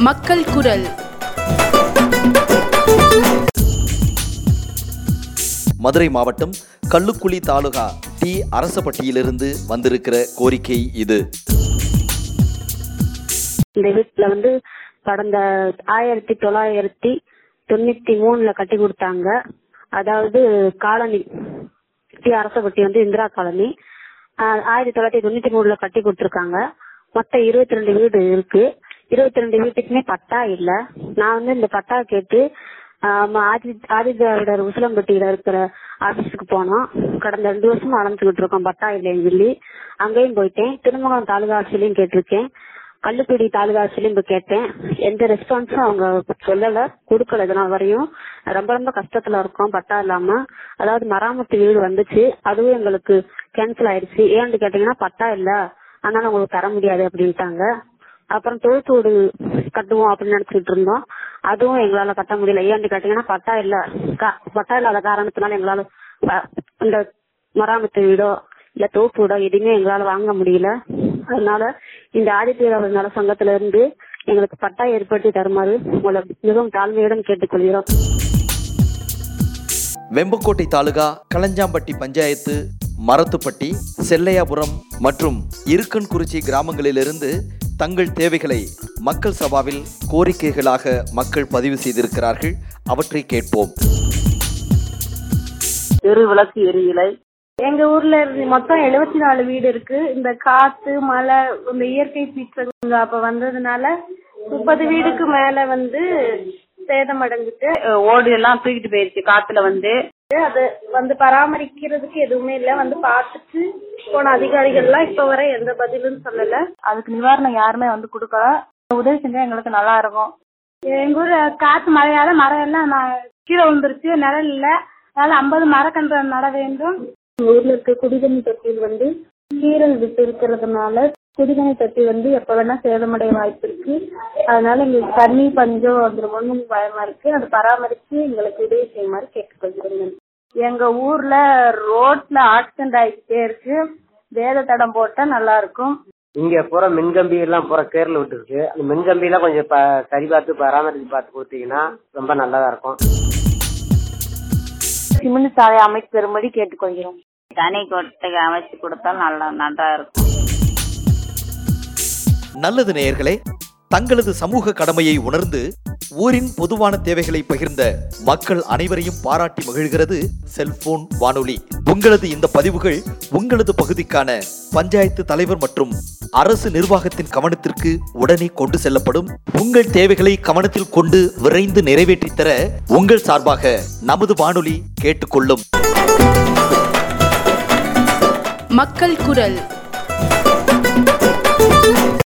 மக்கள் குரல் மதுரை மாவட்டம் கள்ளுக்குழி தாலுகா டி அரசப்பட்டியிலிருந்து வந்திருக்கிற கோரிக்கை இது இந்த வீட்டுல வந்து கடந்த ஆயிரத்தி தொள்ளாயிரத்தி தொண்ணூத்தி மூணுல கட்டி கொடுத்தாங்க அதாவது காலனி டி அரசப்பட்டி வந்து இந்திரா காலனி ஆஹ் ஆயிரத்தி தொள்ளாயிரத்தி தொண்ணூத்தி மூணுல கட்டி கொடுத்துருக்காங்க மொத்தம் இருபத்தி ரெண்டு வீடு இருக்கு இருபத்தி ரெண்டு வீட்டுக்குமே பட்டா இல்ல நான் வந்து இந்த பட்டா கேட்டு ஆஹ் ஆதி ஆதிதிராவிடர் உசிலம்பட்டியில இருக்கிற ஆபீஸுக்கு போனோம் கடந்த ரெண்டு வருஷமா அலைஞ்சுக்கிட்டு இருக்கோம் பட்டா இல்லைன்னு சொல்லி அங்கேயும் போயிட்டேன் திருமங்கலம் தாலுகா ஆட்சியிலையும் கேட்டிருக்கேன் கள்ளுக்குடி தாலுகா ஆட்சியிலையும் போய் கேட்டேன் எந்த ரெஸ்பான்ஸும் அவங்க சொல்லல கொடுக்கல இதனால் வரையும் ரொம்ப ரொம்ப கஷ்டத்துல இருக்கோம் பட்டா இல்லாம அதாவது மராமத்து வீடு வந்துச்சு அதுவும் எங்களுக்கு கேன்சல் ஆயிடுச்சு ஏன்னு கேட்டீங்கன்னா பட்டா இல்ல அதனால உங்களுக்கு தர முடியாது அப்படின்ட்டாங்க அப்புறம் தொழுத்து வீடு கட்டுவோம் அப்படின்னு நினைச்சிட்டு இருந்தோம் அதுவும் எங்களால கட்ட முடியல ஏன்னு கேட்டீங்கன்னா பட்டா இல்ல கா- பட்டா இல்லாத காரணத்தினால எங்களால ப- இந்த மராமத்து வீடோ இல்ல தோப்பு வீடோ எதுவுமே எங்களால வாங்க முடியல அதனால இந்த ஆதித்யராவர் நல சங்கத்துல இருந்து எங்களுக்கு பட்டா ஏற்படுத்தி தருமாறு உங்களை மிகவும் தாழ்மையுடன் கேட்டுக்கொள்கிறோம் வெம்பக்கோட்டை தாலுகா களஞ்சாம்பட்டி பஞ்சாயத்து மரத்துப்பட்டி செல்லையாபுரம் மற்றும் இருக்கன்குறிச்சி கிராமங்களிலிருந்து தங்கள் தேவைகளை மக்கள் சபாவில் கோரிக்கைகளாக மக்கள் பதிவு செய்திருக்கிறார்கள் அவற்றை கேட்போம் தெரு விளக்கு எரியலை எங்க ஊர்ல இருந்து மொத்தம் எழுபத்தி நாலு வீடு இருக்கு இந்த காத்து மழை இந்த இயற்கை சீற்றங்க அப்ப வந்ததுனால முப்பது வீடுக்கு மேல வந்து சேதம் அடைஞ்சிட்டு அஹ் ஓடு எல்லாம் தூக்கிட்டு போயிருச்சு காத்துல வந்து அது வந்து பராமரிக்கிறதுக்கு எதுவுமே இல்ல வந்து பார்த்துட்டு போன அதிகாரிகள்லாம் இப்ப வரை எந்த பதிலும் சொல்லல அதுக்கு நிவாரணம் யாருமே வந்து கொடுக்கல உதவி செஞ்சா எங்களுக்கு நல்லா இருக்கும் எங்க ஊர் காத்து மழையால மரம் எல்லாம் ந- கீழே விழுந்துருச்சு நிழல் இல்ல அதனால ஐம்பது மரக்கன்று நட வேண்டும் ஊர்ல இருக்க குடிதண்ணி தொட்டியில் வந்து கீரல் விட்டு இருக்கிறதுனால குடிதண்ணி தொட்டி வந்து எப்ப வேணா சேதமடைய வாய்ப்பு இருக்கு அதனால எங்களுக்கு தண்ணி பஞ்சம் வந்துருமோன்னு பயமா இருக்கு அதை பராமரிச்சு எங்களுக்கு உதவி செய்யுமாறு கேட்டுக்கொள்கிறேன் எங்க ஊர்ல ரோட்ல ஆக்சிடென்ட் ஆகிட்டே இருக்கு வேத தடம் போட்டா நல்லா இருக்கும் இங்க பூரா மின்கம்பி எல்லாம் பூரா கேர்ல விட்டுருக்கு அந்த மின்கம்பி எல்லாம் கொஞ்சம் ப- சரி பார்த்து பராமரித்து பார்த்து கொடுத்தீங்கன்னா ரொம்ப நல்லதா இருக்கும் சிமெண்ட் சாலை அமைத்து தரும்படி கேட்டுக்கொள்கிறோம் தனி கொட்டகை அமைச்சு கொடுத்தால் நல்லா நல்லா இருக்கும் நல்லது நேயர்களே தங்களது சமூக கடமையை உணர்ந்து ஊரின் பொதுவான தேவைகளை பகிர்ந்த மக்கள் அனைவரையும் பாராட்டி மகிழ்கிறது செல்போன் வானொலி உங்களது இந்த பதிவுகள் உங்களது பகுதிக்கான பஞ்சாயத்து தலைவர் மற்றும் அரசு நிர்வாகத்தின் கவனத்திற்கு உடனே கொண்டு செல்லப்படும் உங்கள் தேவைகளை கவனத்தில் கொண்டு விரைந்து நிறைவேற்றித் தர உங்கள் சார்பாக நமது வானொலி கேட்டுக்கொள்ளும் மக்கள் குரல்